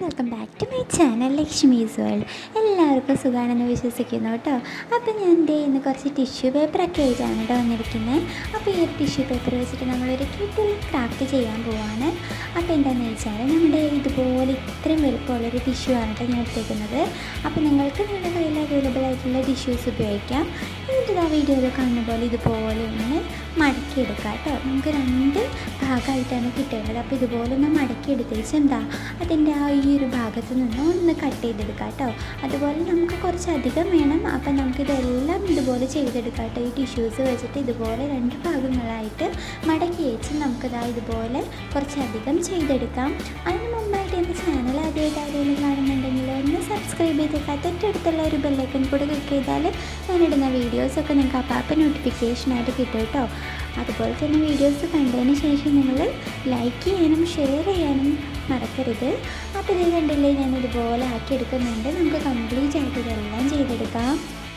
welcome back to my channel Lakshmi's world എല്ലാവർക്കും സുഖമാണെന്ന് വിശ്വസിക്കുന്നു കേട്ടോ അപ്പോൾ ഞാൻ എൻ്റെ ഇന്ന് കുറച്ച് ടിഷ്യൂ പേപ്പറൊക്കെ ആയിട്ടാണ് കേട്ടോ വന്നിരിക്കുന്നത് അപ്പോൾ ഈ ഒരു ടിഷ്യൂ പേപ്പർ വെച്ചിട്ട് നമ്മളൊരു കിറ്റിൽ ക്രാഫ്റ്റ് ചെയ്യാൻ പോവാണ് അപ്പോൾ എന്താണെന്ന് വെച്ചാൽ നമ്മുടെ ഇതുപോലെ ഇത്രയും വലുപ്പമുള്ളൊരു ടിഷ്യൂ ആണ് കേട്ടോ ഞാൻ എടുത്തേക്കുന്നത് അപ്പോൾ നിങ്ങൾക്ക് നിങ്ങളുടെ കയ്യിൽ അവൈലബിൾ ആയിട്ടുള്ള ടിഷ്യൂസ് ഉപയോഗിക്കാം എന്നിട്ട് ആ വീഡിയോയിൽ കാണുന്ന പോലെ ഇതുപോലെ ഒന്ന് മടക്കിയെടുക്കാം കേട്ടോ നമുക്ക് രണ്ട് ഭാഗമായിട്ടാണ് കിട്ടേണ്ടത് അപ്പോൾ ഇതുപോലെ ഒന്ന് മടക്കിയെടുത്തേച്ച് എന്താ അതിൻ്റെ ആ ഈ ഒരു ഭാഗത്ത് നിന്ന് ഒന്ന് കട്ട് ചെയ്തെടുക്കാം കേട്ടോ അതുപോലെ നമുക്ക് കുറച്ചധികം വേണം അപ്പം നമുക്കിതെല്ലാം ഇതുപോലെ ചെയ്തെടുക്കാം കേട്ടോ ഈ ടിഷ്യൂസ് വെച്ചിട്ട് ഇതുപോലെ രണ്ട് ഭാഗങ്ങളായിട്ട് മടക്കി വെച്ച് നമുക്കിതാ ഇതുപോലെ കുറച്ചധികം ചെയ്തെടുക്കാം അതിന് മുമ്പായിട്ട് എൻ്റെ ചാനൽ ആദ്യമായിട്ട് ആരെങ്കിലും കാണുന്നുണ്ടെങ്കിൽ ഒന്ന് സബ്സ്ക്രൈബ് ചെയ്തേക്കാം തൊട്ടടുത്തുള്ള ഒരു ബെല്ലൈക്കൺ കൂടെ ക്ലിക്ക് ചെയ്താൽ ഞാനിടുന്ന വീഡിയോസൊക്കെ നിങ്ങൾക്ക് അപ്പം നോട്ടിഫിക്കേഷനായിട്ട് കിട്ടും കേട്ടോ അതുപോലെ തന്നെ വീഡിയോസ് കണ്ടതിന് ശേഷം നിങ്ങൾ ലൈക്ക് ചെയ്യാനും ഷെയർ ചെയ്യാനും മറക്കരുത് അപ്പോൾ ഇത് കണ്ടില്ലേ ഞാൻ ഇതുപോലെ ആക്കി എടുക്കുന്നുണ്ട് നമുക്ക് കംപ്ലീറ്റ് ആയിട്ട് ഇതെല്ലാം ചെയ്തെടുക്കാം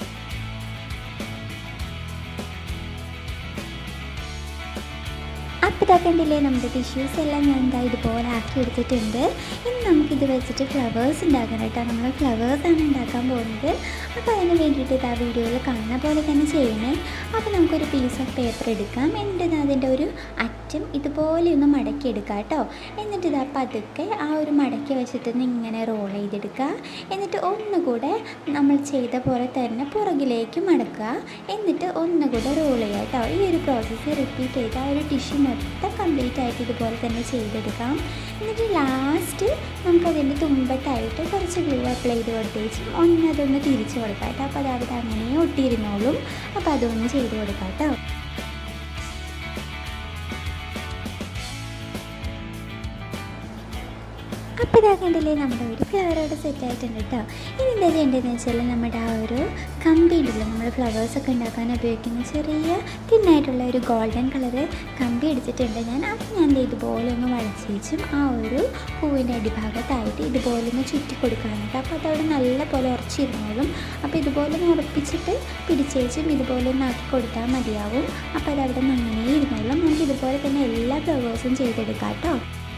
അപ്പോൾ ഇതാ കണ്ടില്ലേ നമ്മുടെ ടിഷ്യൂസ് എല്ലാം ഞാൻ എന്താ ഇതുപോലെ ആക്കി എടുത്തിട്ടുണ്ട് ഇനി നമുക്കിത് വെച്ചിട്ട് ഫ്ലവേഴ്സ് ഉണ്ടാക്കണം കേട്ടോ നമ്മൾ ഫ്ലവേഴ്സാണ് ഉണ്ടാക്കാൻ പോകുന്നത് അപ്പോൾ അതിന് വേണ്ടിയിട്ട് ഇതാ വീഡിയോയിൽ കാണുന്ന പോലെ തന്നെ ചെയ്യണേ അപ്പോൾ നമുക്കൊരു പീസ് ഓഫ് പേപ്പർ എടുക്കാം എന്നിട്ട് അതിൻ്റെ ഒരു അറ്റം ഇതുപോലെ ഒന്ന് മടക്കി എടുക്കാം കേട്ടോ എന്നിട്ട് ഇതാ പതുക്കെ ആ ഒരു മടക്കി വെച്ചിട്ട് ഇങ്ങനെ റോൾ ചെയ്തെടുക്കുക എന്നിട്ട് ഒന്നുകൂടെ നമ്മൾ ചെയ്ത പോലെ തന്നെ പുറകിലേക്ക് മടക്കുക എന്നിട്ട് ഒന്നുകൂടെ റോൾ ചെയ്യുക കേട്ടോ ഈ ഒരു പ്രോസസ്സ് റിപ്പീറ്റ് ചെയ്ത് ആ ഒരു ടിഷ്യൂ മൊത്തം കംപ്ലീറ്റ് ആയിട്ട് ഇതുപോലെ തന്നെ ചെയ്തെടുക്കാം എന്നിട്ട് ലാസ്റ്റ് നമുക്കതിൻ്റെ തുമ്പത്തായിട്ട് കുറച്ച് ഗ്ലൂ അപ്ലൈ ചെയ്ത് കൊടുത്തേച്ചും ഒന്ന് അതൊന്ന് തിരിച്ച് കൊടുക്കാം കേട്ടോ അപ്പോൾ അത് അവിടെ അങ്ങനെ ഒട്ടിയിരുന്നോളും അപ്പോൾ അതൊന്ന് ചെയ്ത് കൊടുക്കാം കേട്ടോ അപ്പോൾ ഇതാ കണ്ടില്ലേ നമ്മുടെ ഒരു ഫ്ലവറോട് സെറ്റ് ആയിട്ടുണ്ട് കേട്ടോ ഇനി എന്താ ചെയ്യേണ്ടതെന്ന് വെച്ചാൽ നമ്മുടെ ആ ഒരു കമ്പി ഉണ്ടല്ലോ നമ്മൾ ഫ്ലവേഴ്സൊക്കെ ഉണ്ടാക്കാൻ ഉപയോഗിക്കുന്ന ചെറിയ തിന്നായിട്ടുള്ള ഒരു ഗോൾഡൻ കളറ് കമ്പി എടുത്തിട്ടുണ്ട് ഞാൻ അത് ഞാൻ ദേ ഇതുപോലെ ഒന്ന് വളച്ച് വെച്ചും ആ ഒരു പൂവിൻ്റെ അടിഭാഗത്തായിട്ട് ഇതുപോലെ ഒന്ന് ചുറ്റി കൊടുക്കാനുണ്ട് അപ്പോൾ അതവിടെ നല്ല പോലെ ഉറച്ചിരുന്നോളും അപ്പോൾ ഇതുപോലെ ഒന്ന് ഉറപ്പിച്ചിട്ട് പിടിച്ചേച്ചും ഇതുപോലെ ഒന്ന് ആക്കി കൊടുത്താൽ മതിയാവും അപ്പോൾ അതവിടെ നിന്ന് അങ്ങനെ ഇരുന്നോളും നമുക്ക് ഇതുപോലെ തന്നെ എല്ലാ ഫ്ലവേഴ്സും ചെയ്തെടുക്കാം കേട്ടോ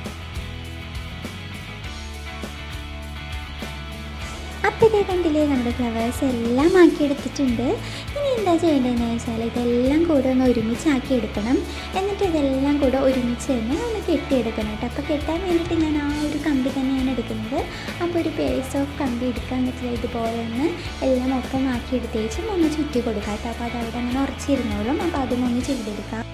അപ്പോൾ ഇതേ കണ്ടില്ലേ നമ്മുടെ ഫ്ലവേഴ്സ് എല്ലാം ആക്കിയെടുത്തിട്ടുണ്ട് ഇനി എന്താ ചെയ്യേണ്ടതെന്ന് വെച്ചാൽ ഇതെല്ലാം കൂടെ ഒന്ന് ഒരുമിച്ച് ആക്കി എടുക്കണം എന്നിട്ട് ഇതെല്ലാം കൂടെ ഒരുമിച്ച് തന്നെ ഒന്ന് കെട്ടിയെടുക്കണം കേട്ടോ അപ്പോൾ കെട്ടാൻ വേണ്ടിയിട്ട് ഞാൻ ആ ഒരു കമ്പി തന്നെയാണ് എടുക്കുന്നത് അപ്പോൾ ഒരു പേസ് ഓഫ് കമ്പി എടുക്കാൻ പറ്റില്ല ഇതുപോലെ ഒന്ന് എല്ലാം ഒപ്പം ആക്കിയെടുത്തേച്ചും ഒന്ന് ചുറ്റി കൊടുക്കാം കേട്ടോ അപ്പോൾ അതവിടെ അങ്ങനെ ഉറച്ചിരുന്നോളും അപ്പോൾ അതും ഒന്ന് ചെയ്തെടുക്കാം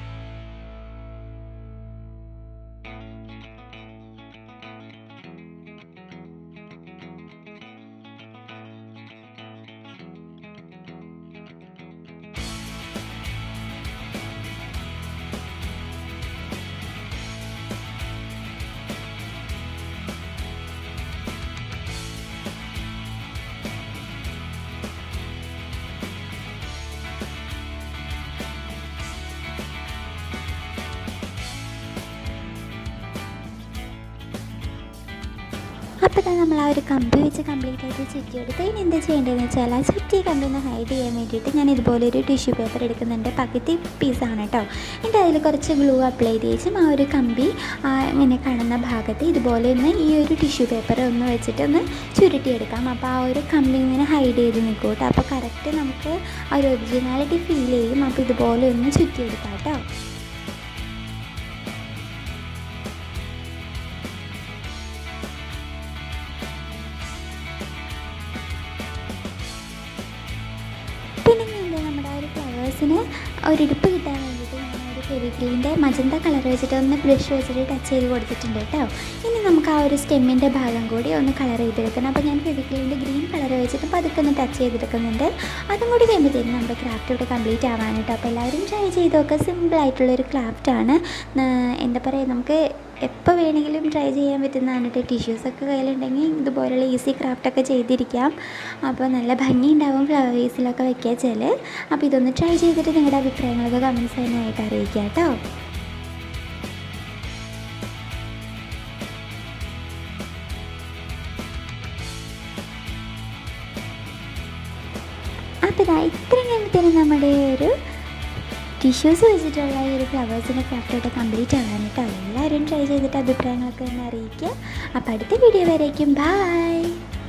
അപ്പോൾ തന്നെ നമ്മൾ ആ ഒരു കമ്പി വെച്ച് കംപ്ലീറ്റ് ആയിട്ട് ചുറ്റിയെടുത്ത് ഇനി എന്താ ചെയ്യേണ്ടതെന്ന് വെച്ചാൽ ആ ചുറ്റിയ കമ്പി ഒന്ന് ഹൈഡ് ചെയ്യാൻ വേണ്ടിയിട്ട് ഞാൻ ഇതുപോലെ ഒരു ടിഷ്യൂ പേപ്പർ എടുക്കുന്നുണ്ട് പകുതി പീസാണ് കേട്ടോ എന്നിട്ട് അതിൽ കുറച്ച് ഗ്ലൂ അപ്ലൈ ചെയ്ത് ശേഷം ആ ഒരു കമ്പി ആ ഇങ്ങനെ കാണുന്ന ഭാഗത്ത് ഇതുപോലെ ഒന്ന് ഈ ഒരു ടിഷ്യൂ പേപ്പർ ഒന്ന് വെച്ചിട്ട് ഒന്ന് ചുരുട്ടിയെടുക്കാം അപ്പോൾ ആ ഒരു കമ്പി ഇങ്ങനെ ഹൈഡ് ചെയ്ത് നിൽക്കും കേട്ടോ അപ്പോൾ കറക്റ്റ് നമുക്ക് ആ ഒരു ഒറിജിനാലിറ്റി ഫീൽ ചെയ്യും അപ്പോൾ ഇതുപോലെ ഒന്ന് ചുറ്റിയെടുക്കാം കേട്ടോ പിന്നെ എന്താ നമ്മുടെ ആ ഒരു ഫ്ലവേഴ്സിന് ഒരിടുപ്പ് കിട്ടാൻ വേണ്ടിയിട്ട് ഞാൻ ഒരു ഫെവിക്രീൻ്റെ മജന്ത കളർ വെച്ചിട്ട് ഒന്ന് ബ്രഷ് വെച്ചിട്ട് ടച്ച് ചെയ്ത് കൊടുത്തിട്ടുണ്ട് കേട്ടോ ഇനി നമുക്ക് ആ ഒരു സ്റ്റെമ്മിൻ്റെ ഭാഗം കൂടി ഒന്ന് കളർ ചെയ്തെടുക്കണം അപ്പോൾ ഞാൻ ഫെവിക്രീൻ്റെ ഗ്രീൻ കളർ വെച്ചിട്ട് പതുക്കെ ഒന്ന് ടച്ച് ചെയ്തെടുക്കുന്നുണ്ട് അതും കൂടി കഴിയുമ്പോഴത്തേനും നമ്മുടെ ക്രാഫ്റ്റ് ഇവിടെ കംപ്ലീറ്റ് ആവാനായിട്ട് അപ്പോൾ എല്ലാവരും ട്രൈ ചെയ്ത് നോക്കുക സിമ്പിളായിട്ടുള്ളൊരു ക്രാഫ്റ്റാണ് എന്താ പറയുക നമുക്ക് എപ്പോൾ വേണമെങ്കിലും ട്രൈ ചെയ്യാൻ പറ്റുന്നതാണ് കേട്ടോ ടിഷ്യൂസൊക്കെ കയ്യിലുണ്ടെങ്കിൽ ഇതുപോലുള്ള ഈസി ക്രാഫ്റ്റൊക്കെ ചെയ്തിരിക്കാം അപ്പോൾ നല്ല ഭംഗി ഉണ്ടാവും ഫ്ലവർ വേസിലൊക്കെ വെക്കുക വെച്ചാൽ അപ്പോൾ ഇതൊന്ന് ട്രൈ ചെയ്തിട്ട് നിങ്ങളുടെ അഭിപ്രായങ്ങളൊക്കെ കമൻസ് തന്നെയായിട്ട് അറിയിക്കുക കേട്ടോ അപ്പോൾ ഇതാ ഇത്രയും കഴിയുമ്പോഴത്തേനും നമ്മുടെ ഒരു ടിഷ്യൂസ് വെച്ചിട്ടുള്ള ഈ ഒരു ഫ്ലവേഴ്സിൻ്റെ ക്രാഫ്റ്റോട്ട് കംപ്ലീറ്റ് ആവാൻ കേട്ടോ എല്ലാവരും ട്രൈ ചെയ്തിട്ട് അഭിപ്രായങ്ങളൊക്കെ എന്നെ അറിയിക്കുക അപ്പോൾ അടുത്ത വീഡിയോ വരേക്കും ബൈ